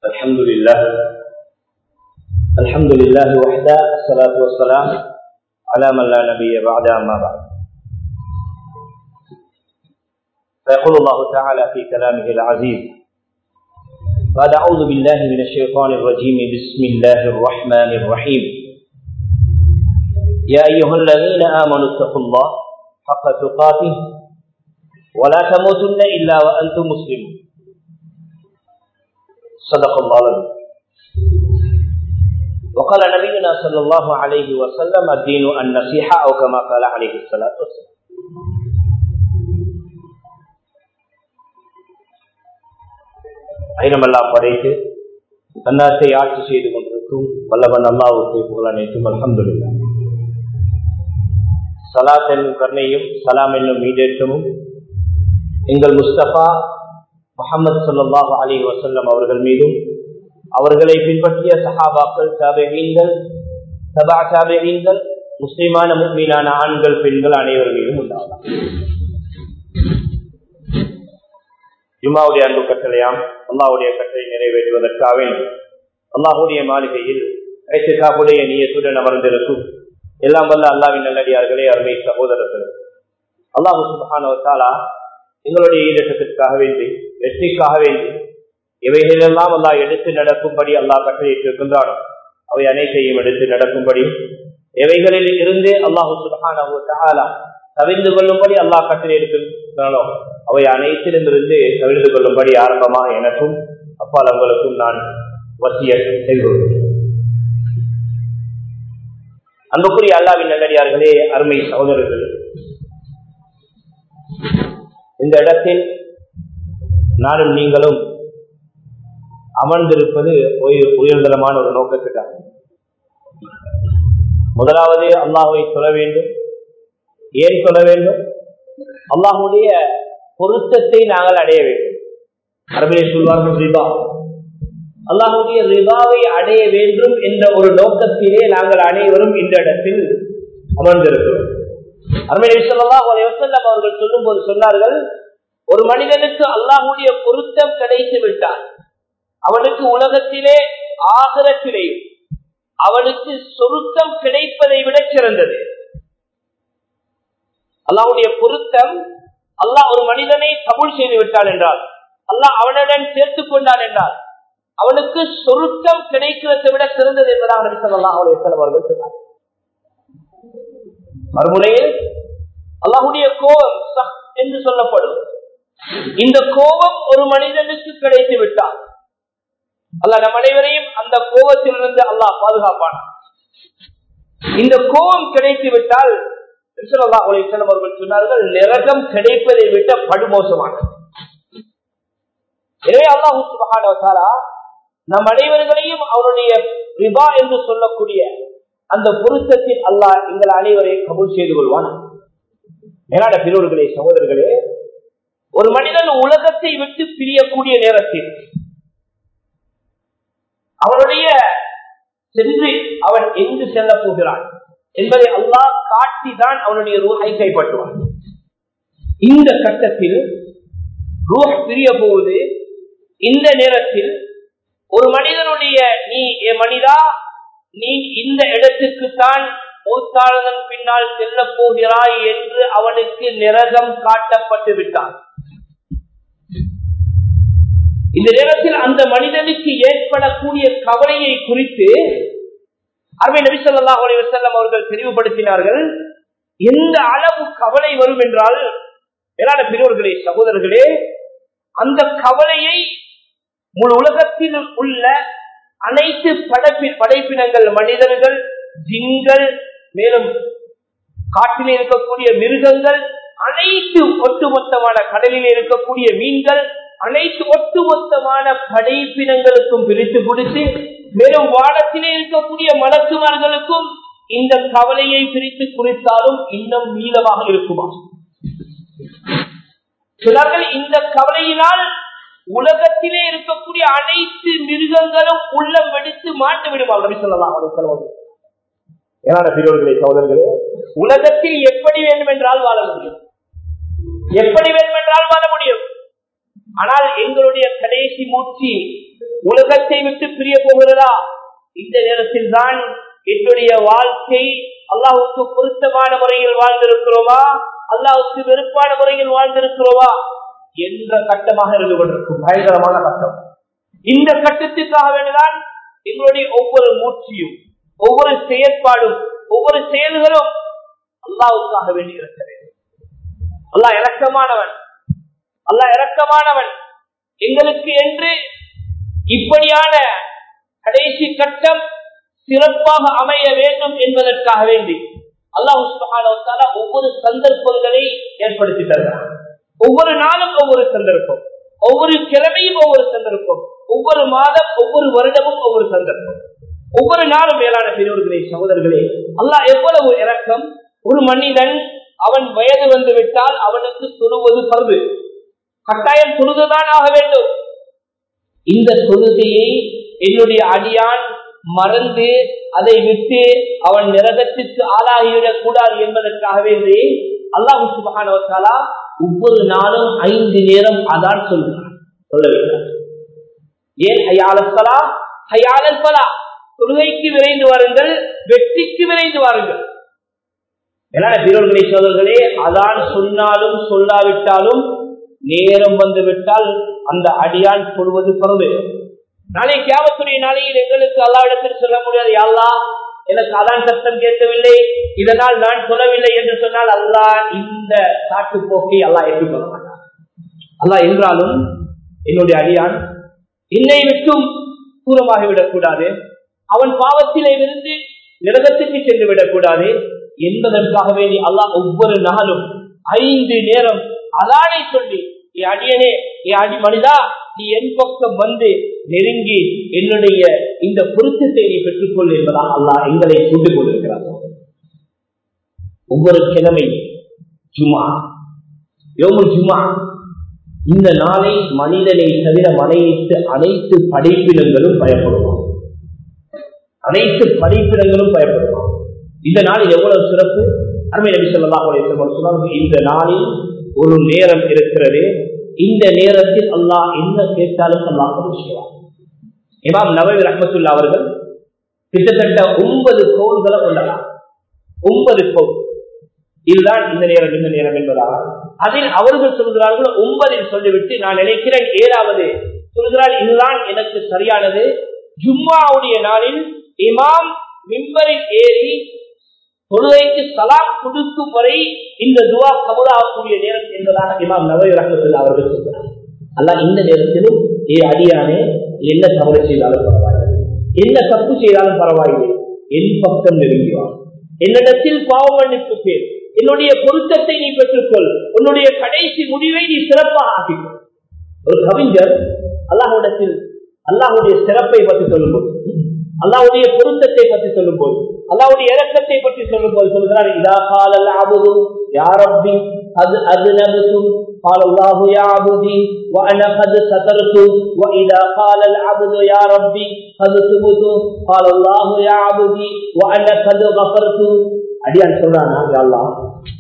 الحمد لله الحمد لله وحده الصلاة والسلام على من لا نبي بعد أما بعد فيقول الله تعالى في كلامه العزيز بعد أعوذ بالله من الشيطان الرجيم بسم الله الرحمن الرحيم يا أيها الذين آمنوا اتقوا الله حق تقاته ولا تموتن إلا وأنتم مسلمون صدق الله العظيم وقال نبينا صلى الله عليه وسلم الدين النصيحة أو كما قال عليه الصلاة والسلام ஐனமெல்லாம் படைத்து தன்னாத்தை ஆட்சி செய்து கொண்டிருக்கும் வல்லவன் அல்லாவுக்கு புகழ் அனைத்தும் அலமதுல்லா சலாத் என்னும் கருணையும் சலாம் என்னும் மீதேற்றமும் எங்கள் முஸ்தபா முகமது சொல்லாஹ் அலி வசல்லம் அவர்கள் மீதும் அவர்களை பின்பற்றிய சஹாபாக்கள் சாபகீன்கள் சபா சாபகீன்கள் முஸ்லிமான முக்மீனான ஆண்கள் பெண்கள் அனைவர் மீதும் உண்டாகலாம் ஜுமாவுடைய அன்பு கட்டளையாம் அல்லாவுடைய கட்டளை நிறைவேற்றுவதற்காக அல்லாஹுடைய மாளிகையில் ஐசுகாவுடைய நீயத்துடன் அமர்ந்திருக்கும் எல்லாம் வல்ல அல்லாவின் நல்லடியார்களே அருமை சகோதரர்கள் அல்லாஹு சுபஹானவத்தாலா எங்களுடைய ஈடத்திற்காக வேண்டி வெற்றிக்காக வேண்டி இவைகளெல்லாம் அல்லா எடுத்து நடக்கும்படி அல்லாஹ் கட்டளையிட்டிருக்கின்றானோ அவை அனைத்தையும் எடுத்து நடக்கும்படி எவைகளில் இருந்து அல்லாஹு சுபஹானவத்தாலா தவிர்ந்து கொள்ளும்படி அல்லாஹ் கட்டளையிட்டிருக்கிறானோ அவை அனைத்திலுமிருந்து தவிர்த்து கொள்ளும்படி ஆரம்பமாக எனக்கும் அப்பால் அவங்களுக்கும் நான் வசிய செய்துள்ளேன் அன்புக்குரிய அல்லாவின் நல்லடியார்களே அருமை சகோதரர்கள் இந்த இடத்தில் நானும் நீங்களும் அமர்ந்திருப்பது உயர்தரமான ஒரு நோக்கத்துக்காக முதலாவது அல்லாஹுவை சொல்ல வேண்டும் ஏன் சொல்ல வேண்டும் அல்லாஹுடைய பொருத்தத்தை நாங்கள் அடைய வேண்டும் அரபிலே சொல்வார்கள் ரிபா அல்லாஹுடைய ரிபாவை அடைய வேண்டும் என்ற ஒரு நோக்கத்திலே நாங்கள் அனைவரும் இந்த இடத்தில் அமர்ந்திருக்கிறோம் அருமையை சொல்லலாம் அவர்கள் சொல்லும் போது சொன்னார்கள் ஒரு மனிதனுக்கு அல்லாஹுடைய பொருத்தம் கிடைத்து விட்டார் அவனுக்கு உலகத்திலே ஆகரத்திலேயும் அவனுக்கு சொருத்தம் கிடைப்பதை விட சிறந்தது அல்லாவுடைய பொருத்தம் அல்லாஹ் ஒரு மனிதனை கபூல் செய்து விட்டான் என்றால் அல்லாஹ் அவனுடன் சேர்த்துக் கொண்டான் என்றால் அவனுக்கு சொருக்கம் கிடைக்கிறதை விட சிறந்தது என்பதாக நபி சொல்லலாம் அவருடைய செலவர்கள் சொன்னார் மறுமுறையில் அல்லாஹுடைய கோபம் என்று சொல்லப்படும் இந்த கோபம் ஒரு மனிதனுக்கு கிடைத்து விட்டார் அல்ல நம் அனைவரையும் அந்த கோபத்திலிருந்து அல்லாஹ் பாதுகாப்பான் இந்த கோபம் கிடைத்து விட்டால் அவர்கள் சொன்னார்கள் நிரகம் கிடைப்பதை விட படுமோசமானது எனவே அல்லாஹூ சுபகான நம் அனைவர்களையும் அவருடைய ரிபா என்று சொல்லக்கூடிய அந்த பொருத்தத்தில் அல்லாஹ் எங்கள் அனைவரையும் கபூல் செய்து கொள்வான் மேலான பெரியோர்களே சகோதரர்களே ஒரு மனிதன் உலகத்தை விட்டு பிரியக்கூடிய நேரத்தில் அவனுடைய சென்று அவன் எங்கு செல்ல போகிறான் என்பதை அல்லாஹ் காட்டிதான் அவனுடைய ரூஹை கைப்பற்றுவான் இந்த கட்டத்தில் ரூஹ் பிரிய போவது இந்த நேரத்தில் ஒரு மனிதனுடைய நீ ஏ மனிதா நீ இந்த இடத்துக்கு தான் மூத்தாளதன் பின்னால் செல்ல போகிறாய் என்று அவனுக்கு நிரகம் காட்டப்பட்டு விட்டான் இந்த நேரத்தில் அந்த மனிதனுக்கு ஏற்படக்கூடிய கவலையை குறித்து அருமை நபி சொல்லா செல்லம் அவர்கள் தெளிவுபடுத்தினார்கள் எந்த அளவு கவலை வரும் என்றால் மேலான பெரியோர்களே சகோதரர்களே அந்த கவலையை முழு உலகத்தில் உள்ள அனைத்து படைப்பி படைப்பினங்கள் மனிதர்கள் ஜிங்கள் மேலும் காட்டில் இருக்கக்கூடிய மிருகங்கள் அனைத்து ஒட்டுமொத்தமான கடலில் இருக்கக்கூடிய மீன்கள் அனைத்து ஒட்டுமொத்தமான படைப்பினங்களுக்கும் பிரித்து கொடுத்து மேலும் வானத்திலே இருக்கக்கூடிய மலக்குமார்களுக்கும் இந்த கவலையை பிரித்து குறித்தாலும் இன்னும் நீளமாக இருக்குமா சிலர்கள் இந்த கவலையினால் உலகத்திலே இருக்கக்கூடிய அனைத்து மிருகங்களும் உள்ளம் வெடித்து மாட்டு விடுமா நபி சொல்லலாம் ஏனான பெரியோர்களே சோதர்களே உலகத்தில் எப்படி வேண்டும் என்றால் வாழ முடியும் எப்படி வேண்டும் என்றால் வாழ முடியும் ஆனால் எங்களுடைய கடைசி மூச்சு உலகத்தை விட்டு பிரிய போகிறதா இந்த நேரத்தில் தான் என்னுடைய வாழ்க்கை அல்லாவுக்கு பொருத்தமான முறையில் வாழ்ந்திருக்கிறோமா அல்லாவுக்கு வெறுப்பான முறையில் வாழ்ந்திருக்கிறோமா என்ற கட்டமாக இருந்து கொண்டிருக்கும் பயங்கரமான கட்டம் இந்த கட்டத்திற்காக வேண்டிதான் எங்களுடைய ஒவ்வொரு மூச்சியும் ஒவ்வொரு செயற்பாடும் ஒவ்வொரு செயல்களும் அல்லாவுக்காக வேண்டி இருக்க வேண்டும் அல்லா இறக்கமானவன் அல்லா இறக்கமானவன் எங்களுக்கு என்று இப்படியான கடைசி கட்டம் சிறப்பாக அமைய வேண்டும் என்பதற்காக வேண்டி அல்லாஹ் ஒவ்வொரு சந்தர்ப்பங்களை ஏற்படுத்தி தருகிறான் ஒவ்வொரு நாளும் ஒவ்வொரு சந்தர்ப்பம் ஒவ்வொரு கிழமையும் ஒவ்வொரு சந்தர்ப்பம் ஒவ்வொரு மாதம் ஒவ்வொரு வருடமும் ஒவ்வொரு சந்தர்ப்பம் ஒவ்வொரு நாளும் மேலான பெரியவர்களே சகோதரர்களே அல்லாஹ் எவ்வளவு இறக்கம் ஒரு மனிதன் அவன் வயது வந்து விட்டால் அவனுக்கு தொழுவது பருவு கட்டாயம் தொழுதுதான் ஆக வேண்டும் இந்த தொழுகையை என்னுடைய அடியான் மறந்து அதை விட்டு அவன் நிரகத்திற்கு ஆளாகிவிடக் கூடாது என்பதற்காக வேண்டி அல்லாஹு சுபகானவத்தாலா ஒவ்வொரு நாளும் ஐந்து நேரம் அதான் சொல்கிறான் சொல்ல ஏன் ஹயாலப்பலா ஹயாலப்பலா தொழுகைக்கு விரைந்து வாருங்கள் வெற்றிக்கு விரைந்து வாருங்கள் வீரர்களே சோதர்களே அதான் சொன்னாலும் சொல்லாவிட்டாலும் நேரம் வந்து விட்டால் அந்த அடியான் சொல்வது பருவு நாளை கேவத்துடைய நாளையில் எங்களுக்கு அல்லாவிடத்தில் சொல்ல முடியாது யாழ்லா எனக்கு அதான் சத்தம் கேட்கவில்லை இதனால் நான் சொல்லவில்லை என்று சொன்னால் அல்லாஹ் இந்த காட்டுப்போக்கை அல்லாஹ் ஏற்றுக்கொள்ள மாட்டான் அல்லாஹ் என்றாலும் என்னுடைய அடியான் என்னை விட்டும் தூரமாகிவிடக் கூடாது அவன் பாவத்திலே இருந்து நிரகத்துக்கு சென்று விடக்கூடாது என்பதற்காக வேண்டி அல்லாஹ் ஒவ்வொரு நாளும் ஐந்து நேரம் அதானை சொல்லி என் அடியனே என் அடி மனிதா நீ என் பக்கம் வந்து நெருங்கி என்னுடைய இந்த பொருத்தத்தை நீ பெற்றுக்கொள் என்பதாக அல்லாஹ் எங்களை கூட்டுக் கொண்டிருக்கிறார் ஒவ்வொரு கிழமை ஜுமா யோமு ஜுமா இந்த நாளை மனிதனை தவிர மனைவித்து அனைத்து படைப்பினங்களும் பயப்படுவான் அனைத்து படைப்பினங்களும் பயப்படுவான் இந்த நாளில் எவ்வளவு சிறப்பு அருமை நபி சொல்லலாம் இந்த நாளில் ஒரு நேரம் இருக்கிறது இந்த நேரத்தில் அல்லாஹ் என்ன கேட்டாலும் அல்லாஹ் செய்வார் இமாம் நவவி ரஹமத்துல்லா அவர்கள் கிட்டத்தட்ட ஒன்பது கோள்களை கொள்ளலாம் ஒன்பது கோள் இதுதான் இந்த நேரம் இந்த நேரம் என்பதாக அதில் அவர்கள் சொல்கிறார்கள் ஒன்பதில் சொல்லிவிட்டு நான் நினைக்கிறேன் ஏழாவது சொல்கிறார் இதுதான் எனக்கு சரியானது ஜும்மாவுடைய நாளில் இமாம் மிம்பரில் ஏறி தொழுகைக்கு சலாம் கொடுக்கும் வரை இந்த துவா கபலாகக்கூடிய நேரம் என்பதாக இமாம் நவை ரகத்தில் அவர்கள் சொல்கிறார் அல்ல இந்த நேரத்திலும் ஏ அடியானே என்ன தவறு செய்தாலும் பரவாயில்லை என்ன தப்பு செய்தாலும் பரவாயில்லை என் பக்கம் நெருங்குவார் என்னிடத்தில் பாவ மன்னிப்பு பேர் என்னுடைய பொருத்தத்தை நீ பெற்றுக்கொள் உன்னுடைய கடைசி முடிவை நீ சிறப்பாக ஆக்கிக்கொள் ஒரு கவிஞர் அல்லாஹுடத்தில் அல்லாஹுடைய சிறப்பை பற்றி சொல்லும்போது அல்லாவுடைய பொருத்தத்தை பற்றி சொல்லும் போது அல்லாவுடைய இறக்கத்தை பற்றி சொல்லும் போது சொல்கிறார் இதா காலல் அபுது யாரப்பி அது அது நபுதும் قال الله يا عبدي وانا قد سترت واذا قال العبد يا ربي قد تبت قال الله يا عبدي وانا قد غفرت அடியான் சொல்றானா யா அல்லாஹ்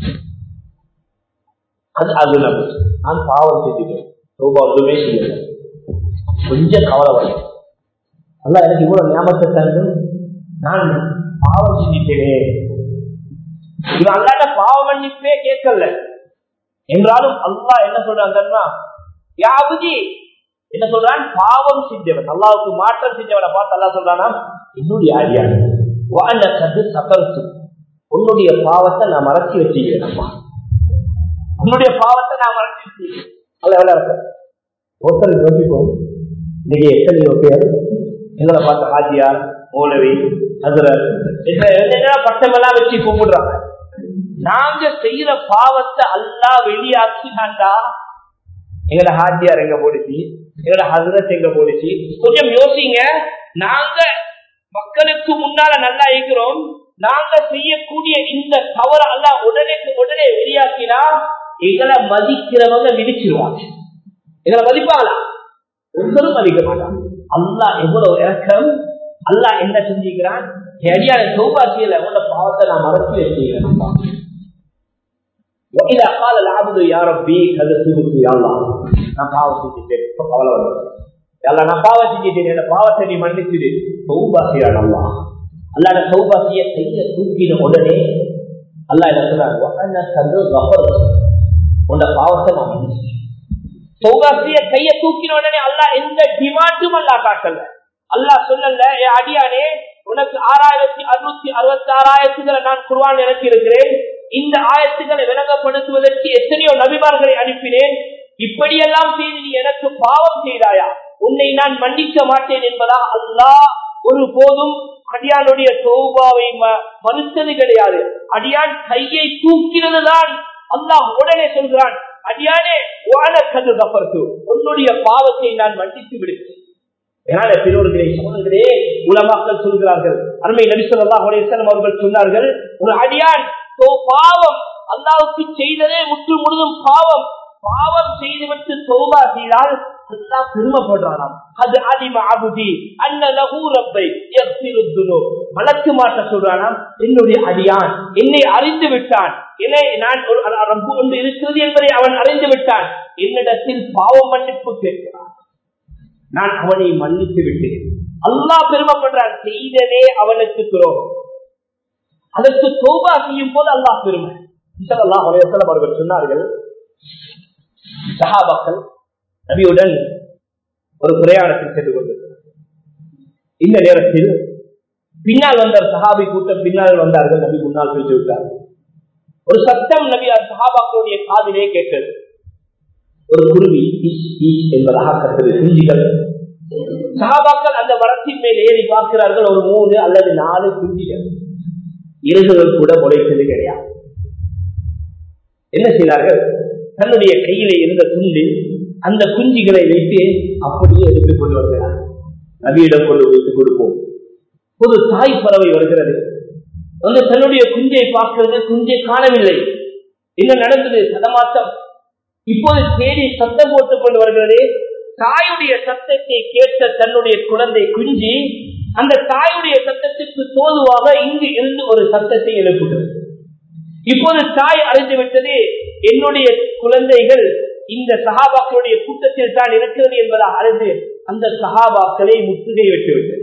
அது அது நபு நான் பாவம் செஞ்சுட்டேன் ரூபா ஒன்றுமே செய்யல கொஞ்சம் கவலை வரும் அல்ல எனக்கு இவ்வளவு ஞாபகத்தை தந்து நான் பாவம் செஞ்சிட்டேனே இவன் அல்லாட்ட பாவ மன்னிப்பே கேட்கல என்றாலும் அல்லா என்ன சொல்றாங்கன்னா யாபுஜி என்ன சொல்றான் பாவம் செஞ்சவன் அல்லாவுக்கு மாற்றம் செஞ்சவனை பார்த்து அல்லா சொல்றானா என்னுடைய அடியான் வாழ கது சகர்த்து உன்னுடைய பாவத்தை நான் மறைச்சி வச்சுக்கிறேன் உன்னுடைய பாவத்தை நான் மறைச்சி வச்சுக்கிறேன் அல்ல எவ்வளவு இருக்க ஒருத்தர் யோசிப்போம் இன்னைக்கு எத்தனையோ பேர் எங்களை பார்த்த ஹாஜியார் மௌலவி ஹசரத் பட்டமெல்லாம் வச்சு கும்பிடுறாங்க நாங்க செய்யற பாவத்தை அல்லா வெளியாக்கினாண்டா எங்கட ஹாஜியார் எங்க போடுச்சு எங்கட ஹசரத் எங்க போடுச்சு கொஞ்சம் யோசிங்க நாங்க மக்களுக்கு முன்னால நல்லா இருக்கிறோம் நாங்க செய்யக்கூடிய இந்த தவறு அல்ல உடனே உடனே வெளியாக்கினா எங்களை மதிக்கிறவங்க விதிச்சிருவாங்க எங்களை மதிப்பாங்களா ஒருத்தரும் மதிக்க மாட்டாங்க அல்லா எவ்வளவு இறக்கம் அல்லா என்ன செஞ்சுக்கிறான் அடியான சௌபாசியில உள்ள பாவத்தை நான் மறந்து வச்சுக்கிறேன் وإذا قال العبد يا ربي هذا سبك يا الله நான் பாவம் செஞ்சுட்டேன் இப்ப கவலை வந்து எல்லாம் நான் பாவம் செஞ்சுட்டேன் என்ன பாவத்தை நீ மன்னிச்சுடு சௌபா செய்யறான் அல்லா அல்லாட சௌபா செய்ய கைய தூக்கின உடனே அல்லா என்ன சொன்னார் உன்ன பாவத்தை நான் மன்னிச்சு சௌபா செய்ய கைய தூக்கின உடனே அல்லா எந்த டிமாண்டும் அல்லா காட்டல அல்லா சொல்லல ஏ அடியானே உனக்கு ஆறாயிரத்தி அறுநூத்தி அறுபத்தி ஆறாயிரத்துகளை நான் குர்வான் இறக்கி இருக்கிறேன் இந்த ஆயத்துக்களை விளங்கப்படுத்துவதற்கு எத்தனையோ நபிமார்களை அனுப்பினேன் இப்படியெல்லாம் செய்து நீ எனக்கு பாவம் செய்தாயா உன்னை நான் மன்னிக்க மாட்டேன் என்பதா அல்லாஹ் ஒரு போதும் அடியானுடைய சௌபாவை மறுத்தது கிடையாது அடியான் கையை தூக்கினதுதான் அல்லாஹ் உடனே சொல்கிறான் அடியானே வாழ கது கப்பர்த்து உன்னுடைய பாவத்தை நான் மன்னித்து விடுகிறேன் என்னால பெரியவர்களே சகோதரர்களே உலமாக்கள் சொல்கிறார்கள் அருமை நபிசல்லா உலகம் அவர்கள் சொன்னார்கள் ஒரு அடியான் பாவம் அல்லாவுக்கு செய்ததே முற்று முழுதும் பாவம் பாவம் செய்துவிட்டு சோபா செய்தால் அல்லா பெருமைப்படுறாராம் அது அடிம அபுதி அன்ன லகூரப்பை வழக்கு மாற்ற சொல்றானாம் என்னுடைய அடியான் என்னை அறிந்து விட்டான் என்னை நான் ஒரு ரப்பு ஒன்று இருக்கிறது என்பதை அவன் அறிந்து விட்டான் என்னிடத்தில் பாவம் மன்னிப்பு கேட்கிறான் நான் அவனை மன்னித்து விட்டேன் அல்லா பெருமைப்படுறான் செய்ததே அவனுக்கு துரோகம் அதற்கு தோபா செய்யும் போது அல்லாஹ் பெருமை அல்லாஹ் அவர்கள் சொன்னார்கள் சஹாபாக்கள் நபியுடன் ஒரு பிரயாணத்தில் சென்று கொண்டிருக்கிறார் இந்த நேரத்தில் பின்னால் வந்த சஹாபி கூட்டம் பின்னால் வந்தார்கள் நபி முன்னால் பேசி விட்டார்கள் ஒரு சத்தம் நபி சஹாபாக்களுடைய காதிலே கேட்டது ஒரு குருவி என்பதாக கற்றது குஞ்சிகள் சஹாபாக்கள் அந்த மரத்தின் மேல் ஏறி பார்க்கிறார்கள் ஒரு மூணு அல்லது நாலு குஞ்சிகள் இறகுகள் கூட முளைத்தது கிடையாது என்ன செய்தார்கள் தன்னுடைய கையில இருந்த துண்டில் அந்த குஞ்சுகளை வைத்து அப்படியே எடுத்துக் கொண்டு வருகிறார் நபியிடம் கொண்டு வைத்துக் கொடுப்போம் ஒரு தாய் பறவை வருகிறது வந்து தன்னுடைய குஞ்சை பார்க்கிறது குஞ்சை காணவில்லை என்ன நடந்தது சதமாற்றம் இப்போது தேடி சத்தம் போட்டுக் கொண்டு வருகிறது தாயுடைய சத்தத்தை கேட்ட தன்னுடைய குழந்தை குஞ்சு அந்த தாயுடைய சத்தத்துக்கு தோதுவாக இங்கு இருந்து ஒரு சத்தத்தை எழுப்புகிறது இப்போது தாய் அறிந்து விட்டது என்னுடைய குழந்தைகள் இந்த சகாபாக்களுடைய கூட்டத்தில் தான் இருக்கிறது என்பதாக அறிந்து அந்த சகாபாக்களை முற்றுகை விட்டுவிட்டது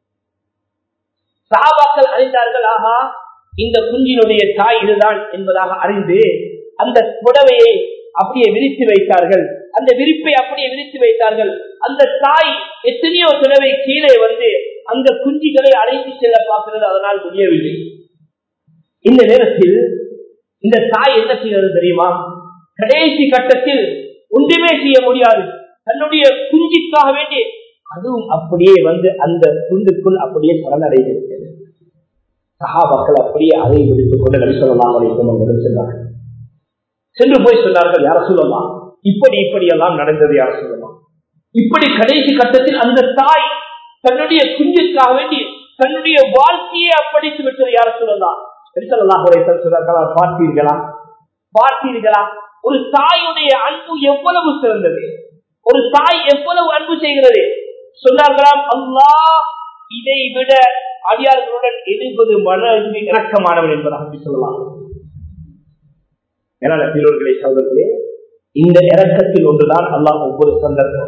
சகாபாக்கள் அறிந்தார்கள் ஆகா இந்த குஞ்சினுடைய தாய் இதுதான் என்பதாக அறிந்து அந்த புடவையை அப்படியே விரித்து வைத்தார்கள் அந்த விரிப்பை அப்படியே விரித்து வைத்தார்கள் அந்த தாய் எத்தனையோ புடவை கீழே வந்து அந்த குஞ்சுகளை அழைத்து செல்ல பார்க்கிறது அதனால் முடியவில்லை இந்த நேரத்தில் இந்த தாய் என்ன செய்வது தெரியுமா கடைசி கட்டத்தில் ஒன்றுமே செய்ய முடியாது தன்னுடைய குஞ்சிக்காக வேண்டி அதுவும் அப்படியே வந்து அந்த துண்டுக்குள் அப்படியே சரணடைந்திருக்கிறது சகாபாக்கள் அப்படியே அதை விடுத்துக் கொண்டு நபி சொல்லலாம் அவர்களும் சென்றார்கள் சென்று போய் சொன்னார்கள் யார சொல்லலாம் இப்படி இப்படி எல்லாம் நடந்தது யார சொல்லலாம் இப்படி கடைசி கட்டத்தில் அந்த தாய் தன்னுடைய குஞ்சுக்காக வேண்டி தன்னுடைய வாழ்க்கையை அப்படித்து விட்டது யார சொல்லலாம் பார்த்தீர்களா பார்த்தீர்களா ஒரு தாயுடைய அன்பு எவ்வளவு சிறந்தது ஒரு தாய் எவ்வளவு அன்பு செய்கிறது சொன்னார்களாம் அல்லா இதை விட அடியார்களுடன் எதிர்ப்பது மன இறக்கமானவன் என்பதாக சொல்லலாம் என்னால பெற்றோர்களை சகோதரர்களே இந்த இறக்கத்தில் ஒன்றுதான் அல்லாஹ் ஒவ்வொரு சந்தர்ப்பம்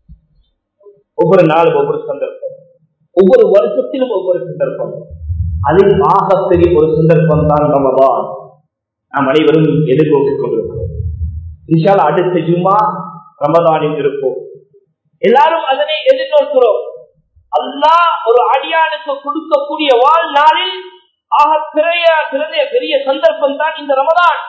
ஒவ்வொரு நாளும் ஒவ்வொரு சந்தர்ப்பம் ஒவ்வொரு வருஷத்திலும் ஒவ்வொரு சந்தர்ப்பம் அதில் ஆகப்பெரிய ஒரு சந்தர்ப்பம் தான் ரமதான் நாம் அனைவரும் எதிர்நோக்கிக் கொண்டிருக்கிறோம் இன்ஷால் அடுத்த ஜும்மா ரமதானில் இருப்போம் எல்லாரும் அதனை எதிர்நோக்கிறோம் அல்லாஹ் ஒரு அடியானுக்கு கொடுக்கக்கூடிய வாழ்நாளில் ஆக பிறைய பிறந்த பெரிய சந்தர்ப்பம் தான் இந்த ரமதான்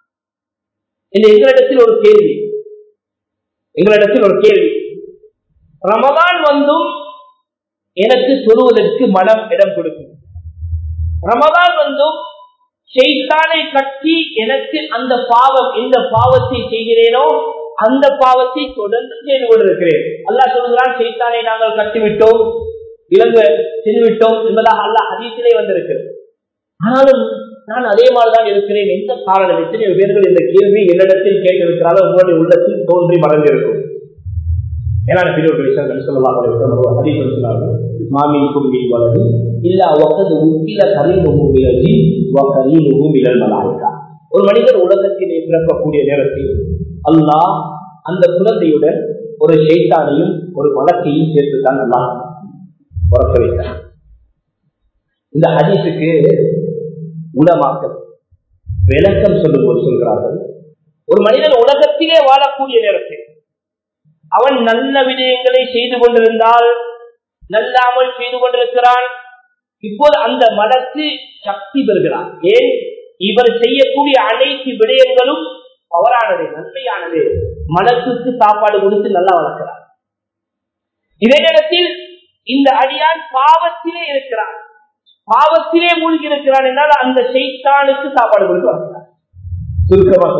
இந்த எங்களிடத்தில் ஒரு கேள்வி எங்களிடத்தில் ஒரு கேள்வி ரமதான் வந்தும் எனக்கு சொல்வதற்கு மனம் இடம் கொடுக்கும் ரமதான் வந்தும் செய்தானை கட்டி எனக்கு அந்த பாவம் எந்த பாவத்தை செய்கிறேனோ அந்த பாவத்தை தொடர்ந்து செய்து கொண்டிருக்கிறேன் அல்லாஹ் சொல்லுகிறான் செய்தானை நாங்கள் கட்டிவிட்டோம் விலங்கு சென்றுவிட்டோம் என்பதாக அல்லாஹ் அதிகத்திலே வந்திருக்கிறது ஆனாலும் நான் அதே மாதிரிதான் இருக்கிறேன் எந்த காரணம் எத்தனையோ பேர்கள் இந்த கேள்வி என்னிடத்தில் கேட்டிருக்கிறாரோ உங்களுடைய உள்ளத்தில் தோன்றி மறந்திருக்கும் ஏன்னா பெரியவர்கள் சொல்லலாம் அதிகம் சொன்னார்கள் மாமிக்கும் மீ வலது இல்ல ஒக்கது உக்கில கரீமுகும் விலகி கரீமுகும் இழல் மலாய்க்கா ஒரு மனிதர் உலகத்திலே பிறக்கக்கூடிய நேரத்தில் அல்லாஹ் அந்த குழந்தையுடன் ஒரு சைத்தானையும் ஒரு வழக்கையும் சேர்த்துதான் நல்லா பிறக்க வைத்தார் இந்த ஹதீஸுக்கு உலமாக்கள் விளக்கம் சொல்லும்போது சொல்கிறார்கள் ஒரு மனிதன் உலகத்திலே வாழக்கூடிய நேரத்தில் அவன் நல்ல விடயங்களை செய்து கொண்டிருந்தால் நல்ல அமல் செய்து கொண்டிருக்கிறான் இப்போது அந்த மனத்து சக்தி பெறுகிறான் ஏன் இவர் செய்யக்கூடிய அனைத்து விடயங்களும் தவறானது நன்மையானது மனசுக்கு சாப்பாடு கொடுத்து நல்லா வளர்க்கிறார் இதே நேரத்தில் இந்த அடியான் பாவத்திலே இருக்கிறான் பாவத்திலே மூழ்கி இருக்கிறான் என்றால் அந்த செய்தானுக்கு சாப்பாடு கொடுத்து வளர்க்கிறார் சுருக்கமாக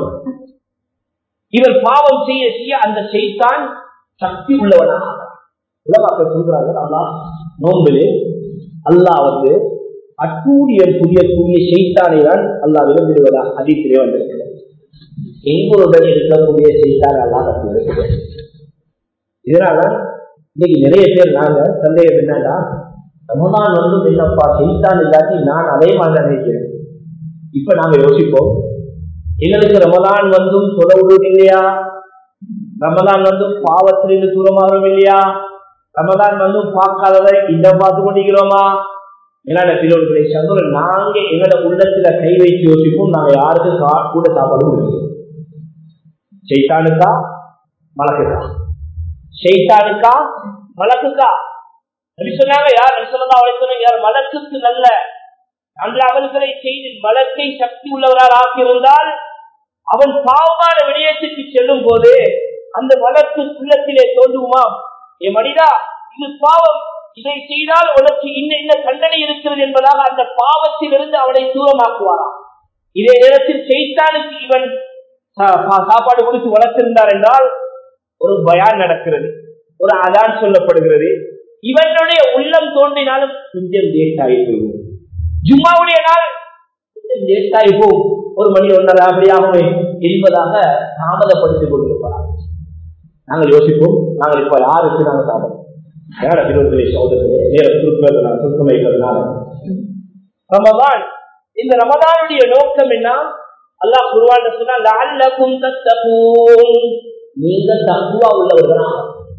இவர் பாவம் செய்ய செய்ய அந்த செய்தான் சக்தி உள்ளவனாக உலமாக்கள் சொல்றார்கள் அல்லா நோம்பிலே அல்லாஹ் வந்து அட்டூழியம் புரியக்கூடிய செய்தானை தான் அல்லா விரும்பிடுவதாக அதித்திலே வந்திருக்கிறது எங்களுடன் இருக்கக்கூடிய செய்தான் அல்லா கட்டிருக்கிறது இதனால இன்னைக்கு நிறைய பேர் நாங்க சந்தேகம் என்னன்னா ரமதான் வந்து என்னப்பா செய்தான் இல்லாட்டி நான் அதே மாதிரி நினைக்கிறேன் இப்ப நாங்க யோசிப்போம் எங்களுக்கு ரமலான் வந்தும் தொலைவுடும் இல்லையா ரமலான் வந்தும் பாவத்திலிருந்து தூரமாகும் இல்லையா ரமலான் வந்தும் பார்க்காததை இந்த பார்த்து கொண்டிருக்கிறோமா என்னோட பிறகு சங்கர் நாங்க எங்களோட உள்ளத்துல கை வைத்து யோசிப்போம் நாங்க யாருக்கு கூட சாப்பாடு கொடுக்கிறோம் செய்தானுக்கா மலக்குக்கா செய்தானுக்கா மலக்குக்கா நபி சொன்னாங்க யார் நபி சொல்லா அவளை யார் மலக்குக்கு நல்ல அந்த அவர்களை செய்து மலத்தை சக்தி உள்ளவரால் ஆக்கியிருந்தால் அவன் பாவமான விடயத்துக்கு செல்லும் போது அந்த வழக்கு உள்ளத்திலே தோன்றுமா என் மனிதா இது பாவம் இதை செய்தால் உனக்கு இன்ன இன்ன தண்டனை இருக்கிறது என்பதாக அந்த பாவத்திலிருந்து அவனை தூரமாக்குவாராம் இதே நேரத்தில் செய்தானுக்கு இவன் சாப்பாடு கொடுத்து வளர்த்திருந்தார் என்றால் ஒரு பயான் நடக்கிறது ஒரு அதான் சொல்லப்படுகிறது இவனுடைய உள்ளம் தோன்றினாலும் கொஞ்சம் லேட்டாகி போகும் ஜும்மாவுடைய நாள் கொஞ்சம் லேட்டாகி போகும் ஒரு மணி ஒன்றரை அப்படியாகவே என்பதாக தாமதப்படுத்திக் கொண்டிருப்பார் நாங்கள் யோசிப்போம் நாங்கள் இப்ப யாருக்கு நாங்கள் தாமதம் யார திருவள்ளுவரை சோதனை நேர சுருக்கிறதுனால சுருக்கம் வைக்கிறதுனால ரமதான் இந்த ரமதானுடைய நோக்கம் என்ன அல்லாஹ் குருவான் சொன்னா லஅல்லகும் தத்தகூன் நீங்க தக்குவா உள்ளவர்களா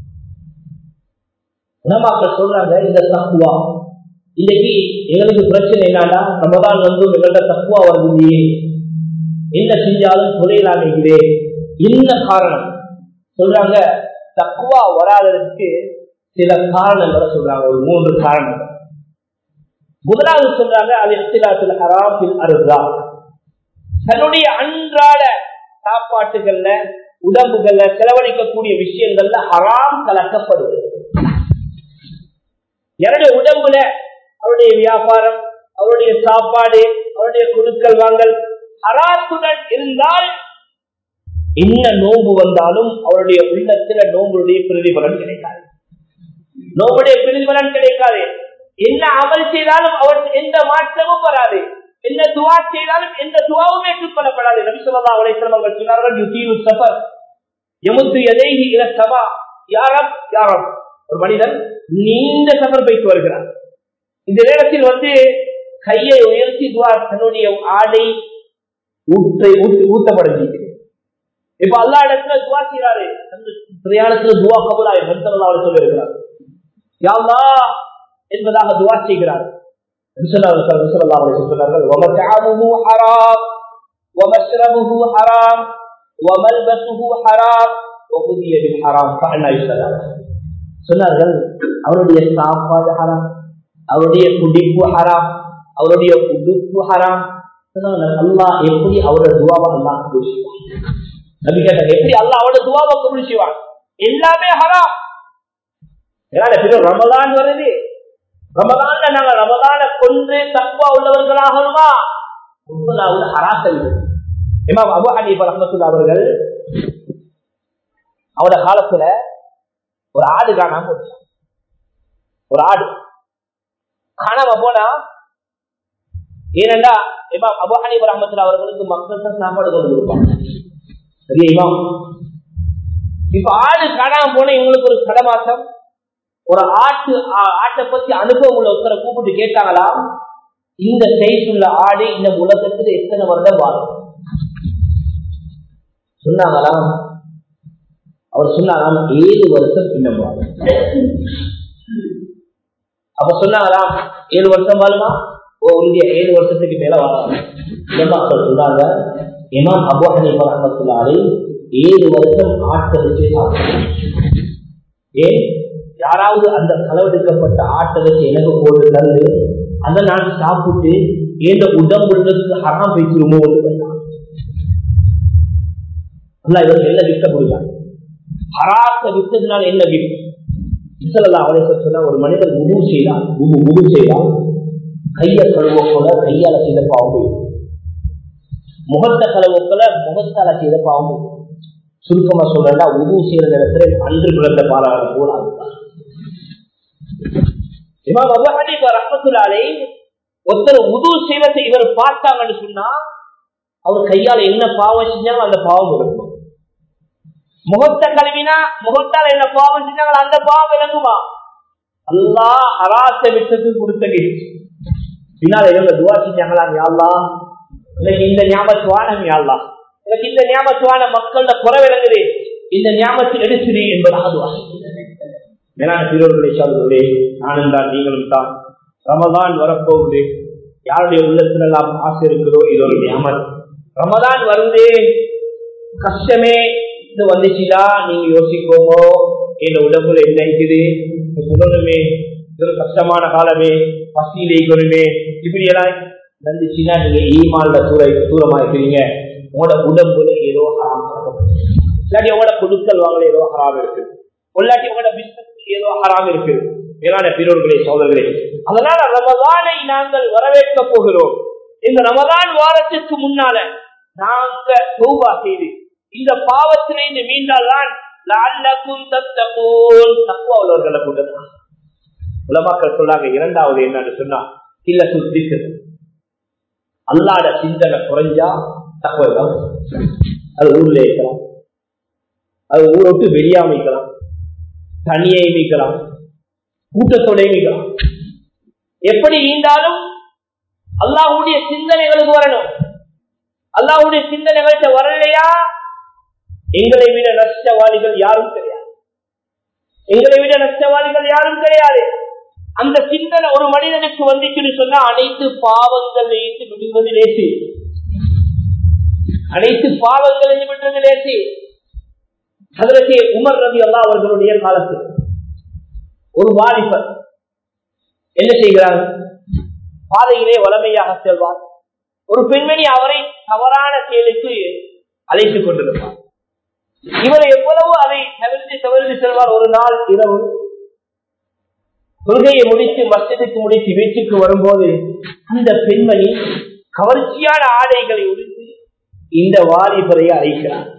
உலமாக்கள் சொல்றாங்க இந்த தக்குவா இன்னைக்கு எங்களுக்கு பிரச்சனை என்னன்னா ரமதான் வந்து எங்கள்கிட்ட தக்குவா வருது என்ன செஞ்சாலும் குறையலாமே என்ன காரணம் சொல்றாங்க தக்குவா வராததற்கு சில காரணங்களை சொல்றாங்க ஒரு மூன்று காரணங்கள் முதலாவது சொல்றாங்க அது எத்திலாத்தில் ஹராமில் அருதா தன்னுடைய அன்றாட சாப்பாட்டுகள்ல உடம்புகள்ல செலவழிக்கக்கூடிய விஷயங்கள்ல ஹராம் கலக்கப்படுது என்னுடைய உடம்புல அவருடைய வியாபாரம் அவருடைய சாப்பாடு அவருடைய குடுக்கல் வாங்கல் ஹராத்துடன் இருந்தால் என்ன நோன்பு வந்தாலும் அவருடைய உள்ளத்துல நோம்புடைய பிரதிபலன் கிடைக்காது நோம்புடைய பிரதிபலன் கிடைக்காது என்ன அமல் செய்தாலும் அவர் எந்த மாற்றமும் வராது என்ன துவா செய்தாலும் எந்த துவாவும் ஏற்றுக்கொள்ளப்படாது நபி சொல்லா அவரை அவர்கள் சொன்னார்கள் யுத்தீவு சஃபர் எமுத்து எதைகி இல சபா யாரம் யாரம் ஒரு மனிதன் நீண்ட சஃபர் போய்த்து வருகிறார் இந்த நேரத்தில் வந்து கையை உயர்த்தி துவா தன்னுடைய ஆடை ஊற்றை ஊத்தப்படுகிறது இப்ப அல்லா இடத்துல துவா செய்யறாரு அந்த பிரயாணத்துல துவா கபலாய் நண்பர்கள் அவர் சொல்லியிருக்கிறார் யாவா என்பதாக துவா செய்கிறார் சொன்னார்கள் ومطعمه حرام ومشربه حرام وملبسه حرام وغذي بالحرام فأنا يسلم சொன்னார்கள் அவருடைய சாப்பாடு ஹராம் அவருடைய குடிப்பு ஹராம் அவருடைய உடுப்பு ஹராம் அல்லாஹ் எப்படி அவரோட துவாவை அல்லாஹ் கபூல் செய்வான் நபி கேட்டாங்க எப்படி அல்லாஹ் அவரோட துவாவை கபூல் செய்வான் எல்லாமே ஹராம் ஏன்னா ரமலான் வருது ரமதான்ல நாங்க ரமதான கொண்டு தக்குவா உள்ளவர்களாகணுமா முதலாவது ஹராசல் இமாம் அபு ஹனீஃபா ரஹமத்துல்லா அவர்கள் அவரோட காலத்துல ஒரு ஆடு காணாம போச்சு ஒரு ஆடு காணாம போனா ஏனென்றா இமாம் அபு ஹனீஃபா ரஹமத்துல்லா அவர்களுக்கு மக்கள் தான் சாப்பாடு கொண்டு கொடுப்பாங்க சரியா இமாம் இப்ப ஆடு காணாம போன இவங்களுக்கு ஒரு கடமாசம் ஒரு ஆட்டு ஆட்டை பத்தி அனுபவம் உள்ள ஒருத்தரை கூப்பிட்டு கேட்டாங்களா இந்த சைஸ் உள்ள ஆடு இந்த உலகத்துல எத்தனை வருடம் வாழும் சொன்னாங்களா அவர் சொன்னாராம் ஏழு வருஷம் இன்னும் வாழும் அப்ப சொன்னாராம் ஏழு வருஷம் வாழுமா ஓ உறுதியா ஏழு வருஷத்துக்கு மேல வாழலாம் இமாக்கள் சொன்னாங்க இமாம் அபு ஹனீஃபா ரஹ்மத்துல்லாஹி ஏழு வருஷம் ஆட்டை வச்சு சாப்பிட்டாங்க ஏன் யாராவது அந்த களவெடுக்கப்பட்ட ஆட்டை வச்சு எனக்கு போட்டு தந்து அதை நான் சாப்பிட்டு ஏந்த உடம்புக்கு ஹராம் பேசிடுமோ அல்ல இவருக்கு என்ன விற்க முடியாது ஹராத்த விற்றதுனால என்ன விற்கும் இசலல்லா அவளை சொன்னா ஒரு மனிதன் உரு செய்தான் உரு உரு செய்தான் கைய கழுவ போல கையால செய்த பாவம் முகத்தை கழுவ போல முகத்தால செய்த பாவம் சுருக்கமா சொல்றா உரு செய்யற நேரத்துல அன்று பிறந்த பாலாளர் போல இமாம் அபு ஹனீஃபா ரஹ்மத்துல்லாஹி ஒருத்தர் உது செய்வதை இவர் பார்த்தாங்கன்னு சொன்னா அவர் கையால என்ன பாவம் செஞ்சாலும் அந்த பாவம் இருக்கும் முகத்தை கழுவினா முகத்தால் என்ன பாவம் செஞ்சாங்களோ அந்த பாவம் விளங்குமா அல்லா ஹராச விட்டது கொடுத்த gift. பின்னால இவங்க துவா செஞ்சாங்களாம் யாழ்லா எனக்கு இந்த ஞாபகத்துவானம் யாழ்லா எனக்கு இந்த ஞாபகத்துவான மக்களோட குறை விளங்குது இந்த ஞாபகத்தை எடுத்துடு என்பதாக துவா மேலான சிறுவர்களை சொல்வதே நானும் தான் நீங்களும் தான் ரமதான் வரப்போகுது யாருடைய உள்ளத்துல எல்லாம் ஆசை இருக்குதோ இது ஒரு ஞாபகம் ரமதான் வருது கஷ்டமே இது வந்துச்சுதா நீங்க யோசிக்கோங்க இந்த உடம்புல என்ன இருக்குது சொல்லணுமே இது ஒரு கஷ்டமான காலமே பசியில இருக்கணுமே இப்படி எல்லாம் வந்துச்சுன்னா நீங்க ஈமான்ல தூர தூரமா இருக்கிறீங்க உங்களோட உடம்புல ஏதோ ஹராம் நடக்கும். இல்லாட்டி உங்களோட கொடுக்கல் வாங்கல ஏதோ ஹராம் இருக்கு இல்லாட்டி உங்களோட பிசினஸ் ஏதோ ஹராம் இருக்கு மேலான பிறோர்களே சோதர்களே அதனால ரமதானை நாங்கள் வரவேற்க போகிறோம் இந்த ரமதான் வாரத்திற்கு முன்னால நாங்க தௌபா செய்து இந்த பாவத்திலிருந்து மீண்டால்தான் லஅல்லக்கும் தத்தகூன் தக்குவா உள்ளவர்களை கூட்டத்தான் உலமாக்கள் சொல்லாங்க இரண்டாவது என்னன்னு சொன்னா இல்ல சுத்திக்கு அல்லாட சிந்தனை குறைஞ்சா தக்குவை தான் அது ஊர்ல இருக்கலாம் அது ஊரை விட்டு வெளியாம வைக்கலாம் தனியை மீக்கலாம் கூட்டத்தோட மீக்கலாம் எப்படி ஈந்தாலும் அல்லாஹ்வுடைய சிந்தனைகளுக்கு வரணும் அல்லாஹ்வுடைய சிந்தனைகள்கிட்ட வரலையா எங்களை விட நஷ்டவாளிகள் யாரும் கிடையாது எங்களை விட நஷ்டவாளிகள் யாரும் கிடையாது அந்த சிந்தனை ஒரு மனிதனுக்கு வந்துச்சுன்னு சொன்னா அனைத்து பாவங்களை விடுவது லேசி அனைத்து பாவங்களை விடுவது லேசி அதற்கு உமர் ரவி அல்லா அவர்களுடைய காலத்தில் ஒரு வாலிபர் என்ன செய்கிறார் பாதையிலே வளமையாக செல்வார் ஒரு பெண்மணி அவரை தவறான செயலுக்கு அழைத்துக் கொண்டிருப்பார் இவர் எவ்வளவு அதை தவிர்த்து தவிர்த்து செல்வார் ஒரு நாள் இரவு கொள்கையை முடித்து மஸ்ஜிதுக்கு முடித்து வீட்டுக்கு வரும்போது அந்த பெண்மணி கவர்ச்சியான ஆடைகளை உடுத்தி இந்த வாலிபரை அழைக்கிறார்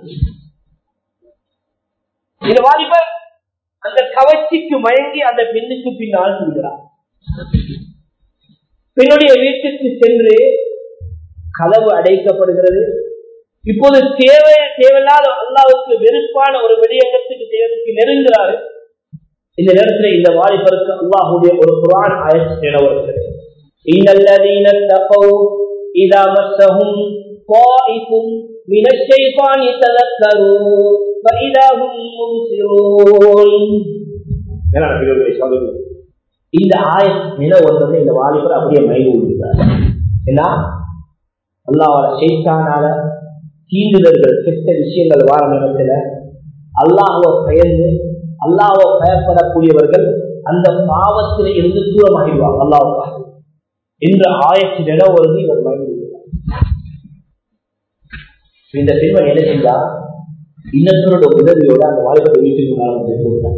இந்த வாலிபர் அந்த கவர்ச்சிக்கு மயங்கி அந்த பெண்ணுக்கு பின்னால் செல்கிறார் பெண்ணுடைய வீட்டுக்கு சென்று கதவு அடைக்கப்படுகிறது இப்போது தேவை தேவையில்லாத அல்லாவுக்கு வெறுப்பான ஒரு விடயங்கத்துக்கு தேவைக்கு நெருங்குகிறாரு இந்த நேரத்தில் இந்த வாலிபருக்கு அல்லாஹுடைய ஒரு குரான் ஆயத்து நிலவருகிறது இன்னல்லதீன தகவ் இதா மஸ்ஸஹும் طائف من الشيطان تذكروا فإذا هم مبصرون இந்த ஆய நில வந்தது இந்த வாலிபர் அப்படியே மயங்கி விடுகிறார் என்ன அல்லாவோட செய்தானால தீண்டுதல்கள் கெட்ட விஷயங்கள் வார நேரத்துல அல்லாஹுவ பயந்து அல்லாஹுவ பயப்படக்கூடியவர்கள் அந்த பாவத்தில் இருந்து தூரமாகிடுவாங்க அல்லாவுக்காக என்ற ஆயத்து நில வருது இவர் மயங்கி விடுகிறார் இந்த பெண்மணி என்ன செஞ்சா இன்னத்தோட உதவியோட அந்த வாலிபத்தை வீட்டுக்கு கொடுத்தார்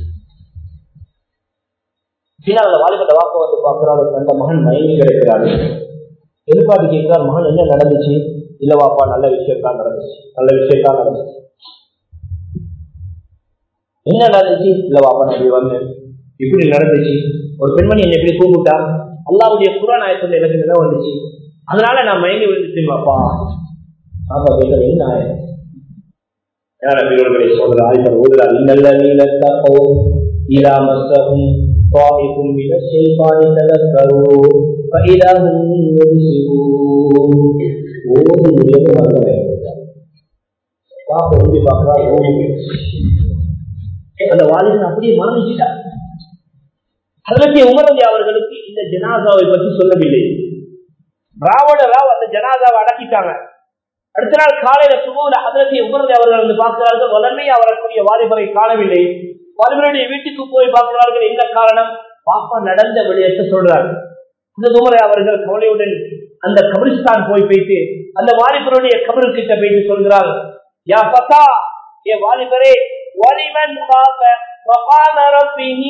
பின்னால் அந்த வாலிபட்ட வாக்க வந்து பார்க்கிறார் அந்த மகன் மயங்கி கிடைக்கிறாரு எதிர்பார்த்து கேட்கிறார் மகன் என்ன நடந்துச்சு இல்ல வாப்பா நல்ல விஷயத்தான் நடந்துச்சு நல்ல விஷயத்தான் நடந்துச்சு என்ன நடந்துச்சு இல்ல வாப்பா நான் இப்படி வந்தேன் இப்படி நடந்துச்சு ஒரு பெண்மணி என்னை எப்படி கூப்பிட்டா அல்லாவுடைய புறாநாயத்தில் எனக்கு நிலம் வந்துச்சு அதனால நான் மயங்கி விழுந்துட்டேன் வாப்பா பாப்பா கேட்கற என்ன ஆயம் யார பிறர்களை சொல்ற ஆய்வர் ஓதுறார் இன்னல்ல நீலத்தோ إذا مسهم طائف من الشيطان تذكروا فإذا هم مبصرون ஓதும் முடியாது மறக்க வேண்டும் பாப்ப வந்து பாக்குறா ஓடி போயிடுச்சு. அந்த வாலிபன் அப்படியே மரணிச்சிட்டார் அதற்கு உமரதி அவர்களுக்கு இந்த ஜனாதாவை பற்றி சொல்லவில்லை ராவண ராவ் அந்த ஜனாதாவை அடக்கிட்டாங்க அடுத்த நாள் காலையில சுமூல அதற்கு உமரதி அவர்கள் வந்து பார்க்கிறார்கள் வளமையா வரக்கூடிய வாலிபரை காணவில்லை வாலிபருடைய வீட்டுக்கு போய் பார்க்கிறார்கள் என்ன காரணம் பாப்பா நடந்த விடயத்தை சொல்றாரு இந்த குமரை அவர்கள் கவலையுடன் அந்த கபிரிஸ்தான் போய் போயிட்டு அந்த வாலிபருடைய கபரு கிட்ட போயிட்டு சொல்கிறார் யா பத்தா ஏ வாலிபரே வலிமன் பாப்ப وقام ربه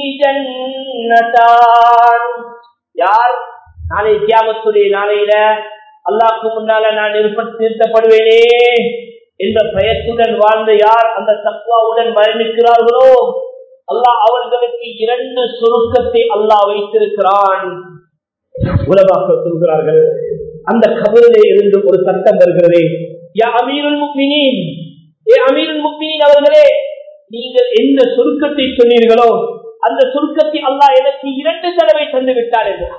جنتان யார் நாளை தியாகத்துடைய நாளையில அல்லாஹ்க்கு முன்னால நான் நிறுத்த- நிறுத்தப்படுவேனே என்ற பயத்துடன் வாழ்ந்த யார் அந்த தக்குவாவுடன் மரணிக்கிறார்களோ அல்லாஹ் அவர்களுக்கு இரண்டு சுருக்கத்தை அல்லாஹ் வைத்திருக்கிறான் உலமாக்கள் சொல்கிறார்கள் அந்த கபரிலே இருந்து ஒரு சட்டம் வருகிறது யா அமீருல் முக்மினீன் ஏ அமீருல் முக்மினீன் அவர்களே நீங்கள் எந்த சுருக்கத்தை சொன்னீர்களோ அந்த சுருக்கத்தை அல்லாஹ் எனக்கு இரண்டு தடவை தந்து விட்டார் என்று